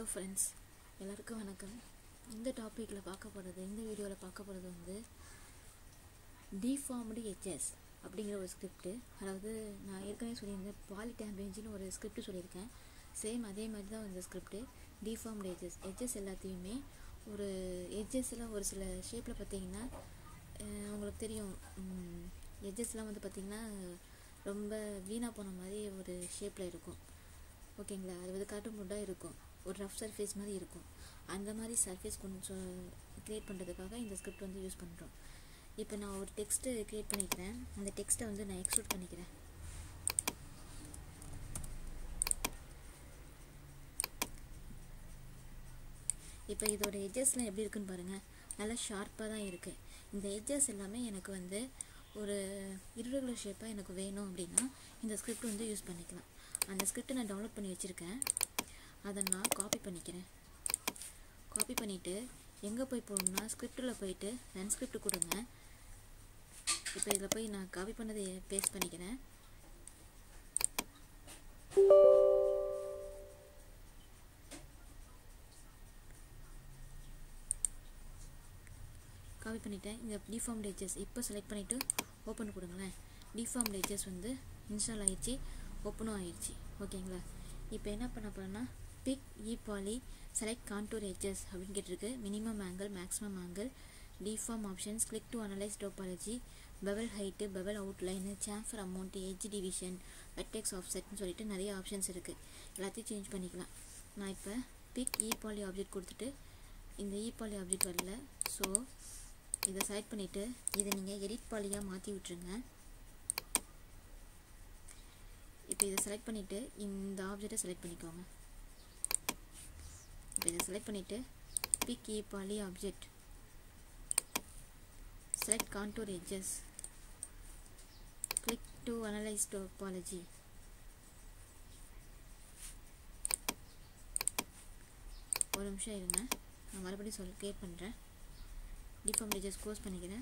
friends எல்லாருக்கும் வணக்கம் இந்த டாப்பிக்கில் பார்க்க போகிறது இந்த வீடியோவில் பார்க்க போகிறது வந்து டிஃபார்ம்டு ஹெச்எஸ் அப்படிங்கிற ஒரு ஸ்கிரிப்ட் அதாவது நான் ஏற்கனவே சொல்லியிருந்தேன் பாலி டேம்பேஜ்னு ஒரு ஸ்கிரிப்ட் சொல்லியிருக்கேன் சேம் அதே மாதிரி தான் இந்த ஸ்கிரிப்ட் டிஃபார்ம்டு ஹெச்எஸ் ஹெச்எஸ் எல்லாத்தையுமே ஒரு எட்ஜஸில் ஒரு சில ஷேப்பில் பார்த்தீங்கன்னா அஹ் உங்களுக்கு தெரியும் எட்ஜஸ்லாம் வந்து பார்த்திங்கன்னா ரொம்ப வீணாக போன மாதிரி ஒரு ஷேப்பில் இருக்கும் ஓகேங்களா அது வந்து காட்டும் முட்டாக இருக்கும் ஒரு ரஃப் சர்ஃபேஸ் மாதிரி இருக்கும் அந்த மாதிரி சர்ஃபேஸ் கொஞ்சம் க்ரியேட் பண்ணுறதுக்காக இந்த ஸ்கிரிப்ட் வந்து யூஸ் பண்ணுறோம் இப்போ நான் ஒரு டெக்ஸ்ட்டு க்ரியேட் பண்ணிக்கிறேன் அந்த டெக்ஸ்ட்டை வந்து நான் எக்ஸ்ட்ரூட் பண்ணிக்கிறேன் இப்போ இதோட எட்ஜஸ்லாம் எப்படி இருக்குன்னு பாருங்கள் நல்லா ஷார்ப்பாக தான் இருக்குது இந்த எட்ஜஸ் எல்லாமே எனக்கு வந்து ஒரு irregular ஷேப்பாக எனக்கு வேணும் அப்படின்னா இந்த ஸ்கிரிப்ட் வந்து யூஸ் பண்ணிக்கலாம் அந்த ஸ்கிரிப்டை நான் டவுன்லோட் பண்ணி வச்சுருக்கேன் அதை நான் காப்பி பண்ணிக்கிறேன் காப்பி பண்ணிவிட்டு எங்கே போய் போகணும்னா ஸ்கிரிப்டில் போயிட்டு ரன் ஸ்கிரிப்ட் கொடுங்க இப்போ இதில் போய் நான் காப்பி பண்ணதை பேஸ்ட் பண்ணிக்கிறேன் காப்பி பண்ணிட்டேன் இந்த டிஃபார்ம் டேஜஸ் இப்போ செலக்ட் பண்ணிவிட்டு ஓப்பன் கொடுங்களேன் டிஃபார்ம் டேஜஸ் வந்து இன்ஸ்டால் ஆயிடுச்சு ஓப்பனும் ஆயிடுச்சு ஓகேங்களா இப்போ என்ன பண்ண போகிறேன்னா pick e poly select contour edges அப்படின்னு கேட்டிருக்கு minimum angle maximum angle deform options click to analyse topology bevel height bevel outline chamfer amount edge division vertex ஆஃப்செட்னு சொல்லிட்டு நிறைய ஆப்ஷன்ஸ் இருக்குது எல்லாத்தையும் சேஞ்ச் பண்ணிக்கலாம் நான் இப்போ பிக் இ பாலி ஆப்ஜெக்ட் கொடுத்துட்டு இந்த இ பாலி ஆப்ஜெக்ட் வரல ஸோ இதை செலக்ட் பண்ணிவிட்டு இதை நீங்கள் எடிட் பாலியாக மாற்றி விட்ருங்க இப்போ இதை செலக்ட் பண்ணிவிட்டு இந்த ஆப்ஜெக்டை செலக்ட் பண்ணிக்கோங்க இப்போ இதை செலக்ட் பண்ணிவிட்டு pick e poly object select contour edges click to analyse topology ஒரு நிமிஷம் இருங்க நான் மறுபடியும் சொல் கிரியேட் பண்ணுறேன் டிஃபார்ம் பேஜஸ் க்ளோஸ் பண்ணிக்கிறேன்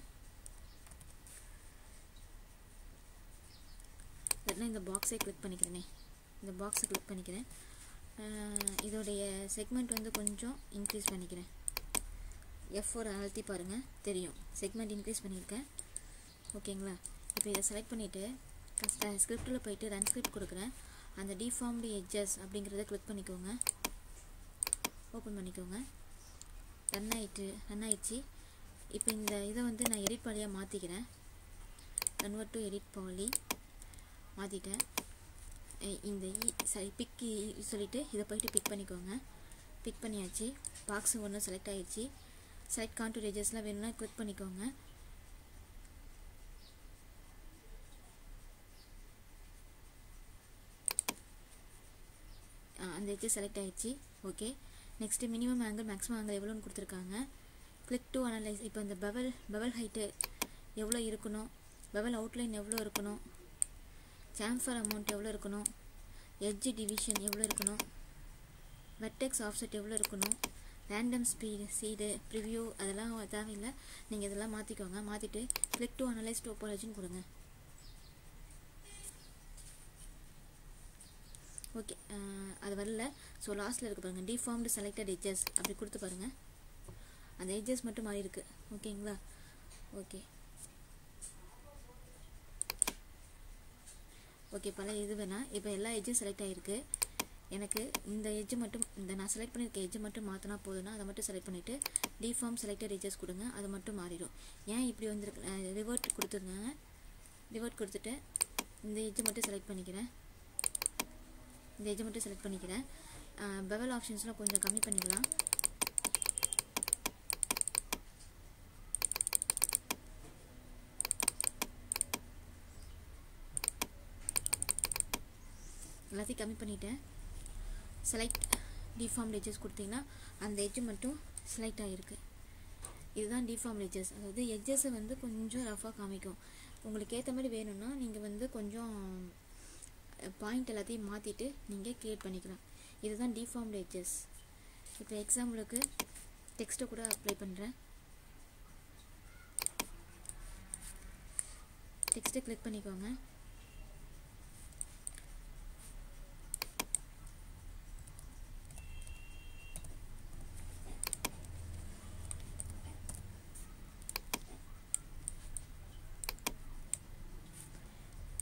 இல்லைன்னா இந்த பாக்ஸை கிளிக் பண்ணிக்கிறேனே இந்த பாக்ஸை கிளிக் பண்ணிக்கிறேன் இதோடைய செக்மெண்ட் வந்து கொஞ்சம் இன்க்ரீஸ் பண்ணிக்கிறேன் எஃப் ஒரு அழுத்தி பாருங்கள் தெரியும் செக்மெண்ட் இன்க்ரீஸ் பண்ணியிருக்கேன் ஓகேங்களா இப்போ இதை செலக்ட் பண்ணிவிட்டு ஸ்கிரிப்டில் போயிட்டு ரன் ஸ்கிரிப்ட் கொடுக்குறேன் அந்த டிஃபார்ம்டு எட்ஜஸ் அப்படிங்கிறத கிளிக் பண்ணிக்கோங்க ஓப்பன் பண்ணிக்கோங்க ரன் ஆயிட்டு ரன் ஆயிடுச்சு இப்போ இந்த இதை வந்து நான் எடிட் பாலியாக மாற்றிக்கிறேன் கன்வெர்ட் டு எடிட் பாலி மாற்றிட்டேன் இந்த இ சரி பிக் சொல்லிவிட்டு இதை போயிட்டு பிக் பண்ணிக்கோங்க பிக் பண்ணியாச்சு பாக்ஸ் ஒன்று செலக்ட் ஆகிடுச்சு செலக்ட் கான்டூர் ஏஜஸ்லாம் வேணும்னா கிளிக் பண்ணிக்கோங்க அந்த எஜ்ஜஸ் செலக்ட் ஆகிடுச்சு okay next minimum angle maximum angle எவ்வளோன்னு கொடுத்துருக்காங்க கிளிக் டு அனலைஸ் இப்போ இந்த பெவல் பெவல் ஹைட்டு எவ்வளோ இருக்கணும் பெவல் அவுட்லைன் எவ்வளோ இருக்கணும் சாம்ஃபர் அமௌண்ட் எவ்வளோ இருக்கணும் எட்ஜ் டிவிஷன் எவ்வளோ இருக்கணும் வெட்டெக்ஸ் ஆஃப்செட் எவ்வளோ இருக்கணும் ரேண்டம் ஸ்பீடு சீடு ப்ரிவ்யூ அதெல்லாம் தேவையில்லை நீங்கள் இதெல்லாம் மாற்றிக்கோங்க மாற்றிட்டு கிளிக் டு அனலைஸ் டோபாலஜின்னு கொடுங்க ஓகே அது வரல ஸோ லாஸ்ட்டில் இருக்க பாருங்கள் டிஃபார்ம்டு செலக்டட் எட்ஜஸ் அப்படி கொடுத்து பாருங்கள் அந்த எட்ஜஸ் மட்டும் மாறி இருக்கு ஓகேங்களா ஓகே ஓகே பல இது வேணால் இப்போ எல்லா எட்ஜும் செலக்ட் ஆகிருக்கு எனக்கு இந்த எட்ஜு மட்டும் இந்த நான் செலக்ட் பண்ணியிருக்க எட்ஜு மட்டும் மாற்றினா போதும்னா அதை மட்டும் செலக்ட் பண்ணிவிட்டு டிஃபார்ம் செலக்டட் எட்ஜஸ் கொடுங்க அது மட்டும் மாறிடும் ஏன் இப்படி வந்துருக்கு ரிவர்ட் கொடுத்துருங்க ரிவர்ட் கொடுத்துட்டு இந்த எட்ஜு மட்டும் செலக்ட் பண்ணிக்கிறேன் இந்த எஜ்ஜை மட்டும் செலக்ட் பண்ணிக்கிறேன் பெவல் ஆப்ஷன்ஸ்லாம் கொஞ்சம் கம்மி பண்ணிக்கலாம் எல்லாத்தையும் கம்மி பண்ணிட்டேன் செலக்ட் டிஃபார்ம் எஜ்ஜஸ் கொடுத்தீங்கன்னா அந்த எட்ஜு மட்டும் செலக்ட் ஆகிருக்கு இதுதான் டிஃபார்ம் எட்ஜஸ் அதாவது எட்ஜஸை வந்து கொஞ்சம் ரஃபாக காமிக்கும் உங்களுக்கு ஏற்ற மாதிரி வேணும்னா நீங்கள் வந்து கொஞ்சம் பாயிண்ட் எல்லாத்தையும் மாற்றிட்டு நீங்கள் க்ரியேட் பண்ணிக்கலாம் இதுதான் டிஃபார்ம்டு எட்ஜஸ் இப்போ எக்ஸாம்பிளுக்கு டெக்ஸ்ட்டை கூட அப்ளை பண்ணுறேன் டெக்ஸ்ட்டை கிளிக் பண்ணிக்கோங்க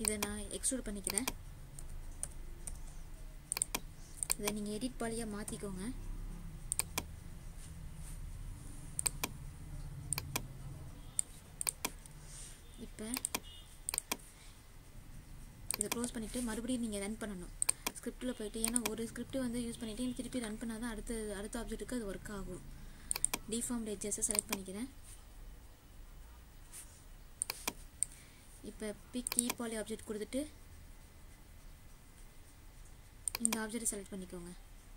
இதை நான் எக்ஸ்ட்ரூட் பண்ணிக்கிறேன் இதை நீங்கள் எடிட் பாலியாக மாற்றிக்கோங்க இப்போ இதை க்ளோஸ் பண்ணிவிட்டு மறுபடியும் நீங்கள் ரன் பண்ணணும் ஸ்கிரிப்டில் போயிட்டு ஏன்னா ஒரு ஸ்கிரிப்ட் வந்து யூஸ் பண்ணிவிட்டு திருப்பி ரன் பண்ணால் தான் அடுத்த அடுத்த ஆப்ஜெக்ட்டுக்கு அது ஒர்க் ஆகும் டிஃபார்ம்ட் எட்ஜஸை செலக்ட் பண்ணிக்கிறேன் இப்போ பிக் இ பாலி ஆப்ஜெக்ட் கொடுத்துட்டு இந்த ஆப்ஜெக்டை செலக்ட் பண்ணிக்கோங்க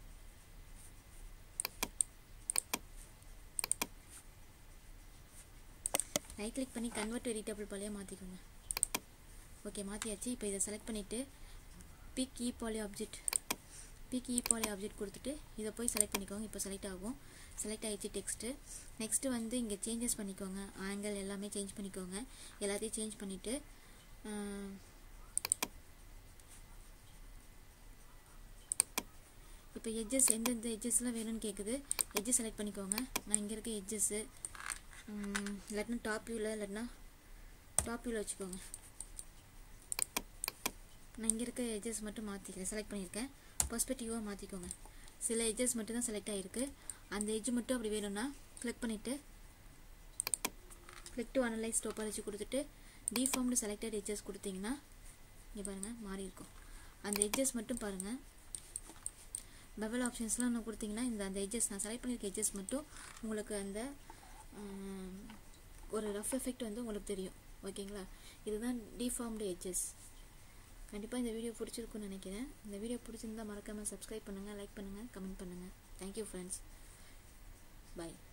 ரைட் கிளிக் பண்ணி கன்வெர்ட் எடிட்டபிள் பாலியாக மாற்றிக்கோங்க ஓகே மாற்றியாச்சு இப்போ இதை செலக்ட் பண்ணிவிட்டு pick e poly object pick e poly object கொடுத்துட்டு இதை போய் செலக்ட் பண்ணிக்கோங்க இப்போ செலக்ட் ஆகும் செலக்ட் ஆகிடுச்சு டெக்ஸ்ட்டு நெக்ஸ்ட்டு வந்து இங்கே சேஞ்சஸ் பண்ணிக்கோங்க ஆங்கிள் எல்லாமே சேஞ்ச் பண்ணிக்கோங்க எல்லாத்தையும் சேஞ்ச் பண்ணிவிட்டு இப்போ எட்ஜஸ் எந்தெந்த எட்ஜஸ்லாம் வேணும்னு கேட்குது எட்ஜஸ் செலக்ட் பண்ணிக்கோங்க நான் இங்கே இருக்க எட்ஜஸ்ஸு இல்லாட்டினா டாப் வியூவில் இல்லாட்டினா டாப் வியூவில் வச்சுக்கோங்க நான் இங்கே இருக்க எட்ஜஸ் மட்டும் மாற்றிக்கிறேன் செலக்ட் பண்ணியிருக்கேன் பர்ஸ்பெக்டிவாக மாற்றிக்கோங்க சில எட்ஜஸ் மட்டும் தான் செலக்ட் ஆகிருக்கு அந்த எட்ஜ் மட்டும் அப்படி வேணும்னா கிளிக் பண்ணிவிட்டு கிளிக் டு அனலைஸ் டோபாலஜி கொடுத்துட்டு டிஃபார்ம்டு செலக்டட் எட்ஜஸ் கொடுத்தீங்கன்னா இங்கே பாருங்கள் மாறி இருக்கும் அந்த எட்ஜஸ் மட்டும் பாருங்கள் பெவல் ஆப்ஷன்ஸ்லாம் நான் கொடுத்தீங்கன்னா இந்த அந்த எட்ஜஸ் நான் செலக்ட் பண்ணியிருக்க எட்ஜஸ் மட்டும் உங்களுக்கு அந்த ஒரு ரஃப் எஃபெக்ட் வந்து உங்களுக்கு தெரியும் ஓகேங்களா இதுதான் டிஃபார்ம்டு எட்ஜஸ் கண்டிப்பாக இந்த வீடியோ பிடிச்சிருக்குன்னு நினைக்கிறேன் இந்த வீடியோ பிடிச்சிருந்தா மறக்காமல் சப்ஸ்கிரைப் பண்ணுங்கள் லைக் பண்ணுங்கள் கமெண்ட் பண்ணுங்கள் தேங்க்யூ ஃப்ரெண்ட்ஸ் பாய்